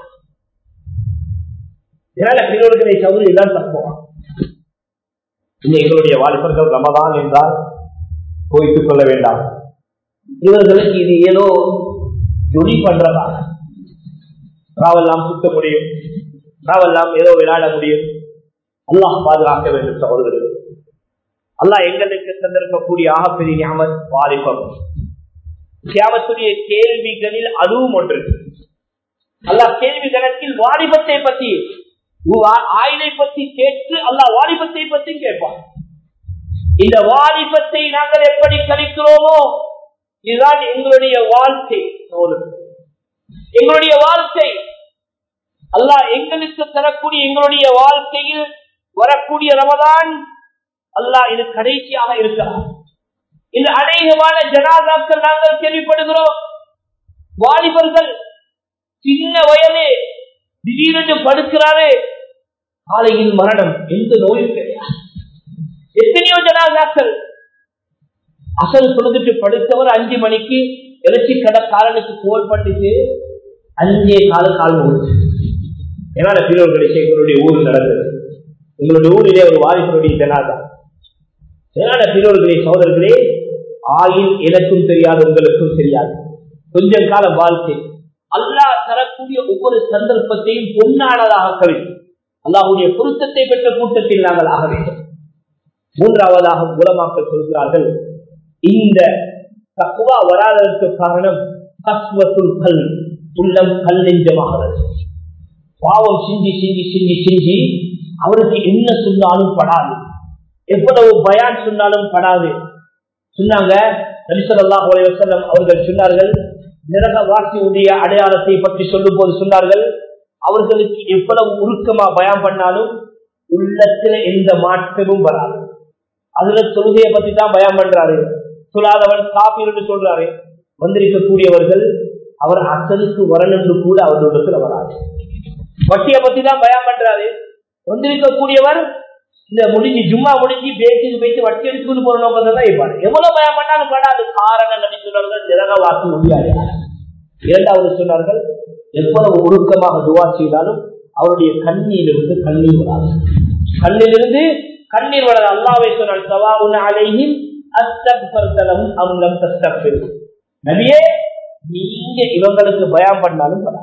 இதனால பெரியவர்களை சவுரி தான் தப்புவான் இந்த எங்களுடைய வாலிபர்கள் ரமதான் என்றால் கோய்த்துக் கொள்ள வேண்டாம் இவர்களுக்கு இது ஏதோ ஜொலி பண்றதா ராவெல்லாம் சுத்த முடியும் ராவெல்லாம் ஏதோ விளையாட முடியும் அல்லாஹ் பாதுகாக்க வேண்டும் சகோதரர்கள் அல்லாஹ் எங்களுக்கு தந்திருக்கக்கூடிய ஆகப்பெரிய ஞாபகம் வாலிபம் கியாமத்துடைய கேள்விகளில் அதுவும் ஒன்று அல்லாஹ் கேள்வி கணக்கில் வாலிபத்தை பற்றி உ- ஆயுளை பற்றி கேட்டு அல்லாஹ் வாலிபத்தை பற்றி கேட்பான் இந்த வாலிபத்தை நாங்கள் எப்படி கழிக்கிறோமோ இதுதான் எங்களுடைய வாழ்க்கை சகோதரர்களே. எங்களுடைய வாழ்க்கை அல்லாஹ் எங்களுக்கு தரக்கூடிய எங்களுடைய வாழ்க்கையில் வரக்கூடிய ரமதான் அல்லாஹ் இது கடைசியாக இருக்கலாம் இந்த அநேகமான ஜனாதாக்கள் நாங்கள் கேள்விப்படுகிறோம் வாலிபர்கள் சின்ன வயது திடீரென்று படுக்கிறாரு காலையில் மரணம் எந்த நோயும் கிடையாது எத்தனையோ ஜனாதாக்கள் அசல் தொழுதுட்டு படுத்தவர் அஞ்சு மணிக்கு இறைச்சி கடை காலனுக்கு கோல் பண்ணிட்டு அஞ்சே கால கால் முடிச்சு என்னால பிறவர்களை எங்களுடைய ஊர் நடந்தது எங்களுடைய ஊரிலே ஒரு வாலிபருடைய ஜனாதா என்னால பிறவர்களே சோதர்களே ஆயில் எனக்கும் தெரியாது உங்களுக்கும் தெரியாது கொஞ்சம் கால வாழ்க்கை அல்லாஹ் தரக்கூடிய ஒவ்வொரு சந்தர்ப்பத்தையும் பொன்னானதாக கழித்து அல்லாஹுடைய பொருத்தத்தை பெற்ற கூட்டத்தில் நாங்கள் ஆக வேண்டும் மூன்றாவதாக உலமாக்கள் சொல்கிறார்கள் இந்த தக்குவா வராததற்கு காரணம் கஸ்வத்துல் கல் உள்ளம் கல்லெஞ்சமாகிறது பாவம் சிந்தி சிந்தி சிந்தி சிந்தி அவருக்கு என்ன சொன்னாலும் படாது எவ்வளவு பயான் சொன்னாலும் படாது சொன்னாங்க நபிசல்லாஹ் அலைவசல்லம் அவர்கள் சொன்னார்கள் நிரகவாசியுடைய அடையாளத்தை பற்றி சொல்லும் போது சொன்னார்கள் அவர்களுக்கு எவ்வளவு உருக்கமா பயம் பண்ணாலும் உள்ளத்துல எந்த மாற்றமும் வராது அதுல தொழுகையை பத்தி தான் பயம் பண்றாரு சொல்லாதவன் காப்பீர் சொல்றாரு வந்திருக்கக்கூடியவர்கள் அவர் அசலுக்கு வரணும்னு கூட அவர்களிடத்துல வராது வட்டியை பத்தி தான் பயம் பண்றாரு வந்திருக்கக்கூடியவர் இந்த முடிஞ்சு ஜும்மா முடிஞ்சு பேச்சுக்கு பேச்சு வட்டி எடுத்துக்கொண்டு போற நோக்கத்தை தான் இருப்பாரு எவ்வளவு பயம் பண்ணாலும் படாது காரணம் நடிக்கிறார்கள் நிறகவாசி முடியாது இரண்டாவது சொன்னார்கள் எவ்வளவு ஒழுக்கமாக துவா செய்தாலும் அவருடைய கண்ணியிலிருந்து கண்ணீர் வராது கண்ணிலிருந்து கண்ணீர் வராது அல்லாவை சொன்னால் சவாவுன அலையும் அஸ்தக்பர்தலவும் அம்லம் தஸ்தக்பிர் நபியே நீங்க இவங்களுக்கு பயம் பண்ணாலும் வராது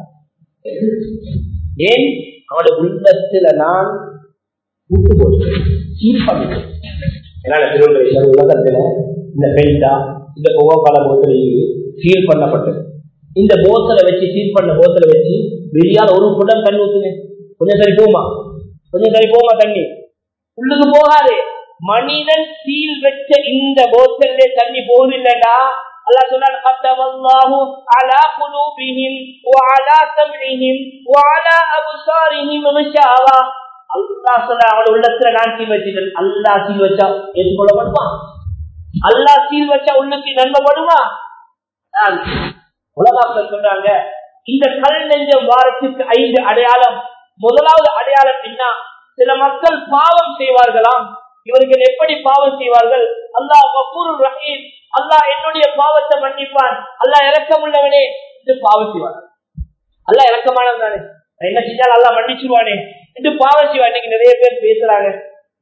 ஏன் அவனுடைய உள்ளத்துல நான் விட்டு போட்டேன் சீர் பண்ணிட்டேன் என்னால திருவள்ளுவர் உலகத்துல இந்த பெயிண்டா இந்த கோகால போத்தல் சீல் பண்ணப்பட்டது இந்த போத்தலை வச்சு சீல் பண்ண போத்தலை வச்சு வெளியால் ஒரு குடம் தண்ணி ஊத்துங்க கொஞ்சம் சரி போமா கொஞ்சம் சரி போமா தண்ணி உள்ளுக்கு போகாது மனிதன் சீல் வச்ச இந்த போத்தல்ல தண்ணி போகுது இல்லடா அல்லாஹ் சொன்னான் கத்தவல்லாஹு அலா குலூபிஹிம் வஅலா சம்இஹிம் வஅலா அப்சாரிஹிம் மிஷாவா அல்லாஹ் சொன்ன அவன் உள்ளத்துல நான் சீல் வச்சிட்டேன் அல்லாஹ் சீல் வச்சா ஏற்றுக்கொள்ளப்படுமா அல்லாஹ் சீல் வச்சா உள்ளுக்கு நன்மைப்படுமா நான் உலகாக்கள் சொல்றாங்க இந்த கல் நெஞ்சம் வாரத்துக்கு ஐந்து அடையாளம் முதலாவது அடையாளம் என்ன சில மக்கள் பாவம் செய்வார்களாம் இவர்கள் எப்படி பாவம் செய்வார்கள் அல்லாஹ் கபூர் ரஹீம் அல்லாஹ் என்னுடைய பாவத்தை மன்னிப்பான் அல்லாஹ் இறக்கமுள்ளவனே என்று பாவம் செய்வார் அல்லாஹ் இறக்கமானவன் தானே நான் என்ன செஞ்சாலும் அல்லாஹ் மன்னிச்சுவானே என்று பாவம் செய்வான் இன்னைக்கு நிறைய பேர் பேசுறாங்க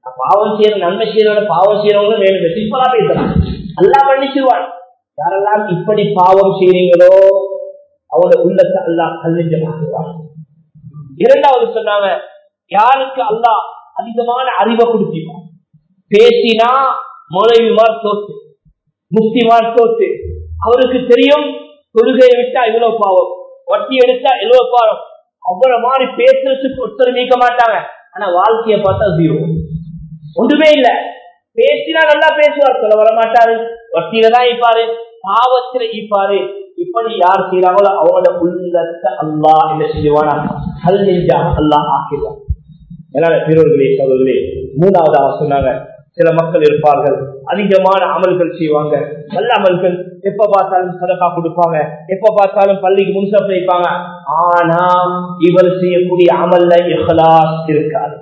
பாவம் செய்யற நன்மை செய்யறவங்க பாவம் செய்யறவங்களும் வேணும் சிம்பிளா பேசலாம் அல்லா மன்னிச்சிருவான் யாரெல்லாம் இப்படி பாவம் செய்றீங்களோ அவங்களோட உள்ளத்தை அல்லா கல்லிஞ்சமாக்குவான் இரண்டாவது சொன்னாங்க யாருக்கு அல்லாஹ் அதிகமான அறிவை கொடுத்திருவான் பேசினா மௌலவிமார் தோத்து முக்திமார் தோத்து அவருக்கு தெரியும் தொழுகையை விட்டா இவ்வளவு பாவம் வட்டி எடுத்தா இவ்வளவு பாவம் அவ்வளவு மாதிரி பேசுறதுக்கு ஒருத்தர் நீக்க மாட்டாங்க ஆனா வாழ்க்கையை பார்த்தா ஜீரோ ஒன்றுமே இல்ல பேசினா நல்லா பேசுவார் சொல்ல வர மாட்டாரு வட்டியில தான் ஈப்பாரு பாவத்துல ஈப்பாரு இப்படி யார் செய்யறாங்களோ அவங்களோட உள்ளத்தை அல்லா என்ன செய்வானா கல் நெஞ்சா அல்லா ஆக்கிடுவான் எல்லாரும் பெரியவர்களே சோழர்களே மூணாவதாக சொன்னாங்க சில மக்கள் இருப்பார்கள் அதிகமான அமல்கள் செய்வாங்க நல்ல அமல்கள் எப்ப பார்த்தாலும் சதக்கா கொடுப்பாங்க எப்ப பார்த்தாலும் பள்ளிக்கு முன்சப் வைப்பாங்க ஆனா இவர் செய்யக்கூடிய அமல்ல இஹ்லாஸ் இருக்காது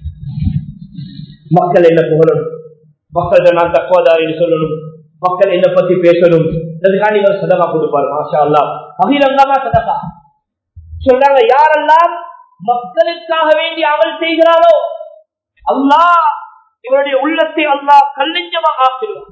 மக்கள் என்ன புகழணும் மக்கள்கிட்ட நான் தக்குவதாரின்னு சொல்லணும் மக்கள் என்ன பத்தி பேசணும் அதுக்காண்டி இவர் சதக்கா கொடுப்பாரு மாஷா அல்லா பகிரங்கமா சதக்கா சொல்றாங்க யாரெல்லாம் மக்களுக்காக வேண்டி அமல் செய்கிறாரோ அல்லாஹ் இவருடைய உள்ளத்தை அல்லாஹ் கல்லிஞ்சமா ஆக்கிடுவார்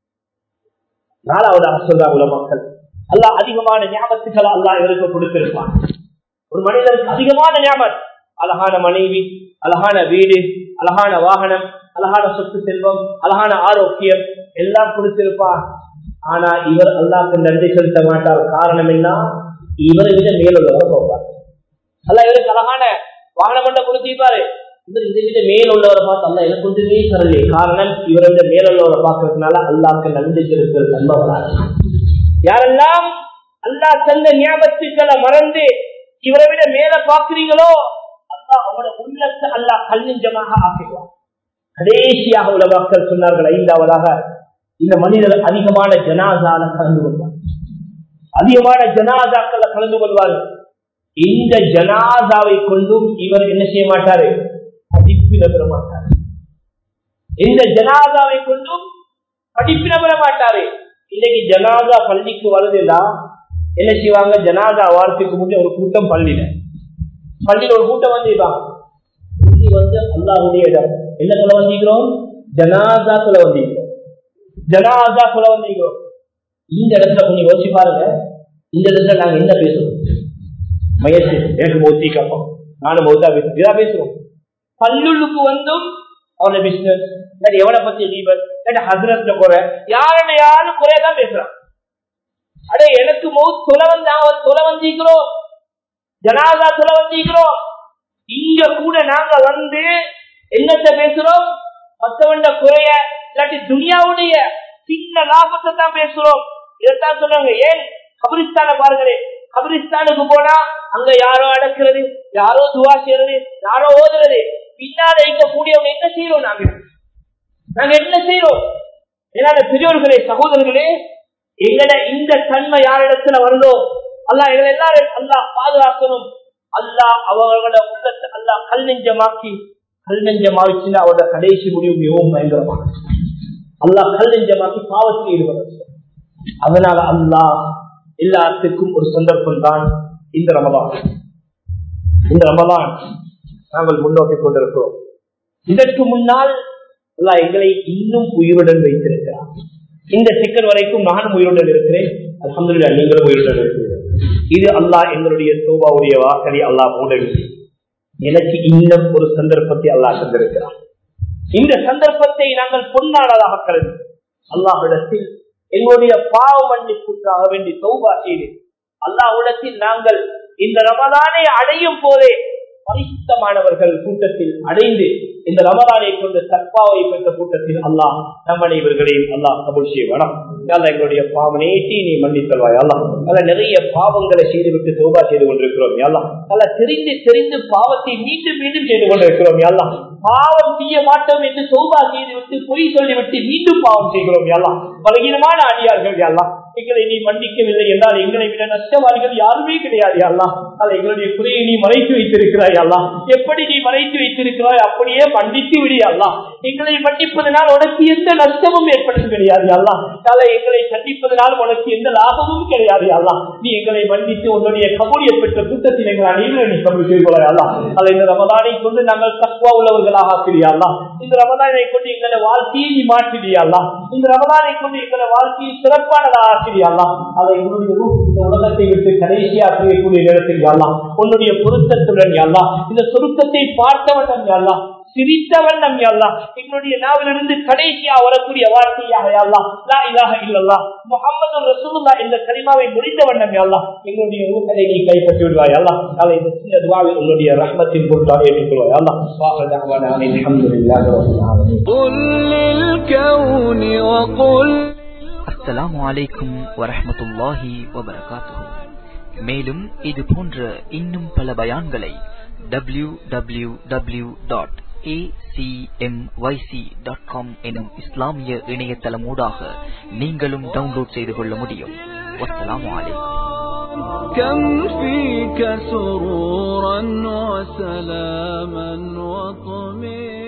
நாலாவதாக சொல்றாங்க உள்ள மக்கள் அல்லாஹ் அதிகமான ஞாபகத்துக்களை அல்லாஹ் இவருக்கு கொடுத்திருப்பான் ஒரு மனிதனுக்கு அதிகமான ஞாபகம் அழகான மனைவி அழகான வீடு அழகான வாகனம் அழகான சொத்து செல்வம் அழகான ஆரோக்கியம் எல்லாம் கொடுத்திருப்பார் ஆனா இவர் அல்லாஹ்க்கு நன்றி செலுத்த மாட்டார் காரணம் என்ன இவரை விட மேலுள்ளவர் போவார் அல்ல இவருக்கு அழகான வாகனம் கொண்ட கொடுத்திருப்பாரு இவர் இதை விட மேல் உள்ளவரை பார்த்து அல்ல எனக்கு ஒன்றுமே தரலையே காரணம் இவரை விட மேல் உள்ளவரை பார்க்கறதுனால அல்லாஹ்க்கு நன்றி செலுத்துறது நன்மை வராது யாரெல்லாம் அல்லாஹ் தந்த ஞாபகத்துக்களை மறந்து இவரை விட மேல பாக்குறீங்களோ அல்லாஹ் அவனோட உள்ளத்தை அல்லாஹ் கல்லிஞ்சமாக ஆக்கிடுவான் கடைசியாக உள்ள மக்கள் சொன்னார்கள் ஐந்தாவதாக இந்த மனிதர் அதிகமான ஜனாதால கலந்து கொள்வார் அதிகமான ஜனாதாக்களை கலந்து கொள்வார் இந்த ஜனாதாவை கொண்டும் இவர் என்ன செய்ய மாட்டாரு படிப்பின பெற மாட்டார் இந்த ஜனாதாவை கொண்டும் படிப்பின பெற மாட்டாரு இன்னைக்கு ஜனாதா பள்ளிக்கு வருதுன்னா என்ன செய்வாங்க ஜனாதா வாரத்துக்கு முன்னே ஒரு கூட்டம் பள்ளியில பள்ளியில ஒரு கூட்டம் வந்துருக்காங்க இது வந்து அல்லாவுடைய இடம் என்ன சொல்ல வந்திருக்கிறோம் ஜனாதா சொல்ல வந்திருக்கிறோம் ஜனாதா சொல்ல வந்திருக்கிறோம் இந்த இடத்துல கொஞ்சம் யோசிச்சு பாருங்க இந்த இடத்துல நாங்க என்ன பேசுறோம் மயசு எனக்கு மௌத்தி கப்பம் நானும் மௌத்தா பேசுறோம் இதா பேசுறோம் பல்லுள்ளுக்கு வந்தும் அவன பிசினஸ் எவனை பத்தி ஜீவன் ஹசரத்ல குறை யாருன்னு யாரும் குறையதான் பேசுறான் அடே எனக்கு மௌத் தொலை வந்து தொலை வந்திருக்கிறோம் ஜனாதா தொலை வந்திருக்கிறோம் இங்க கூட நாங்க வந்து என்னத்த பேசுறோம் மத்தவண்ட குறைய இல்லாட்டி துனியாவுடைய சின்ன லாபத்தை தான் பேசுறோம் இதைத்தான் சொல்றாங்க ஏன் கபிரிஸ்தான பாருங்களே கபிரிஸ்தானுக்கு போனா அங்க யாரோ அடக்குறது யாரோ துவா செய்யறது யாரோ ஓதுறது பின்னால இருக்கக்கூடியவங்க என்ன செய்யறோம் நாங்க நாங்க என்ன செய்யறோம் ஏன்னா பெரியோர்களே சகோதரர்களே எங்கட இந்த தன்மை யாரிடத்துல வருதோ அல்லா எங்களை எல்லாரும் அல்லா பாதுகாக்கணும் அல்லா அவங்களோட உள்ளத்தை அல்லா கல் நெஞ்சமாக்கி கல் நெஞ்சமாவிச்சுன்னா அவரோட கடைசி முடிவு மிகவும் பயங்கரமான அல்லா கல் நெஞ்சமாக்கி பாவத்தில் ஈடுபட அதனால அல்லா எல்லாத்துக்கும் ஒரு சந்தர்ப்பம் தான் இந்த ரமதான் இந்த ரமதான் நாங்கள் முன்னோக்கி கொண்டிருக்கிறோம் இதற்கு முன்னால் அல்லா எங்களை இன்னும் உயிருடன் வைத்திருக்கிறார் இந்த சிக்கல் வரைக்கும் நானும் உயிருடன் இருக்கிறேன் அலமதுல்லா நீங்களும் உயிருடன் இருக்கிறீர்கள் இது அல்லாஹ் எங்களுடைய சோபாவுடைய வாக்கலை அல்லாஹ் உதவி எனக்கு இன்னும் ஒரு சந்தர்ப்பத்தை அல்லாஹ் தந்திருக்கிறார் இந்த சந்தர்ப்பத்தை நாங்கள் பொன்னாடதாக கருது அல்லாஹிடத்தில் எங்களுடைய பாவ மன்னிப்புக்காக வேண்டி சௌபா செய்து அல்லாஹிடத்தில் நாங்கள் இந்த ரமதானை அடையும் போதே பரிசுத்தமானவர்கள் கூட்டத்தில் அடைந்து இந்த ரமதானை கொண்டு தற்பாவை பெற்ற கூட்டத்தில் அல்லாஹ் நம் அனைவர்களையும் அல்லாஹ் கபுல் செய்வானாம் எங்களுடைய பாவனையை நீ மன்னித்தல்வாய் அல்லாம் பல நிறைய பாவங்களை செய்துவிட்டு சோபா செய்து கொண்டிருக்கிறோம் எல்லாம் பல தெரிந்து தெரிந்து பாவத்தை மீண்டும் மீண்டும் செய்து கொண்டிருக்கிறோம் எல்லாம் பாவம் செய்ய மாட்டோம் என்று சோபா செய்துவிட்டு பொய் சொல்லிவிட்டு மீண்டும் பாவம் செய்கிறோம் எல்லாம் பலகீனமான அடியார்கள் எல்லாம் எங்களை நீ மன்னிக்கவில்லை என்றால் எங்களை விட நஷ்டவாதிகள் யாருமே கிடையாது எல்லாம் அல்ல எங்களுடைய குறையை நீ மறைத்து வைத்திருக்கிறாய் அல்லா எப்படி நீ மறைத்து வைத்திருக்கிறாய் அப்படியே மன்னித்து விடியல்லாம் எங்களை மன்னிப்பதனால் உனக்கு எந்த நஷ்டமும் ஏற்படுவது கிடையாது அல்லா தலை எங்களை சந்திப்பதனால் உனக்கு எந்த லாபமும் கிடையாது அல்லா நீ எங்களை மன்னித்து உன்னுடைய கபூலியை பெற்ற கூட்டத்தில் எங்கள் அனைவரும் நீ கபூல் செய்வாய் அல்லா அல்ல இந்த ரமதானை கொண்டு நாங்கள் தக்குவா உள்ளவர்களாக ஆக்கிறியா இந்த ரமதானை கொண்டு எங்களை வாழ்க்கையை நீ மாற்றிடியா இந்த ரமதானை கொண்டு எங்களை வாழ்க்கையை சிறப்பானதாக ஆக்கிறியா அதை எங்களுடைய ரூஹ் இந்த உலகத்தை விட்டு கடைசியா செய்யக்கூடிய நேரத்தில் யாழ்லாம் உன்னுடைய பொருத்தத்துடன் யாழ்லாம் இந்த சுருக்கத்தை பார்த்தவன் யாழ்லாம் சிரித்த வண்ணம் யாழ்லா எங்களுடைய நாவிலிருந்து கடைசியா வரக்கூடிய வார்த்தையாக யாழ்லா லா இலாஹ இல்லல்லா முஹம்மது ரசூலுல்லாஹ் என்ற கரிமாவை முடித்த வண்ணம் யாழ்லா எங்களுடைய ரூஹத்தை நீ கைப்பற்றி விடுவாய் அல்லா அதை இந்த சின்ன துவாவில் உன்னுடைய ரஹ்மத்தின் பொருட்டாக ஏற்றுக்கொள்வாய் அல்லா வாஹதாவான அல்ஹம்துலில்லாஹி ரப்பில் ஆலமீன் قل للكون وقل அஸ்ஸலாமு அலைக்கும் வரஹ்மத்துல்லாஹி வபரகாத்துஹு மேலும் இது போன்ற இன்னும் பல பயான்களை டபிள்யூ டபிள்யூ டபிள்யூ டாட் எனும் இஸ்லாமிய இணையதளமூடாக நீங்களும் டவுன்லோட் செய்து கொள்ள முடியும் வஸ்ஸலாமு அலைக்கும் كم فيك سرورا وسلاما وطمئنا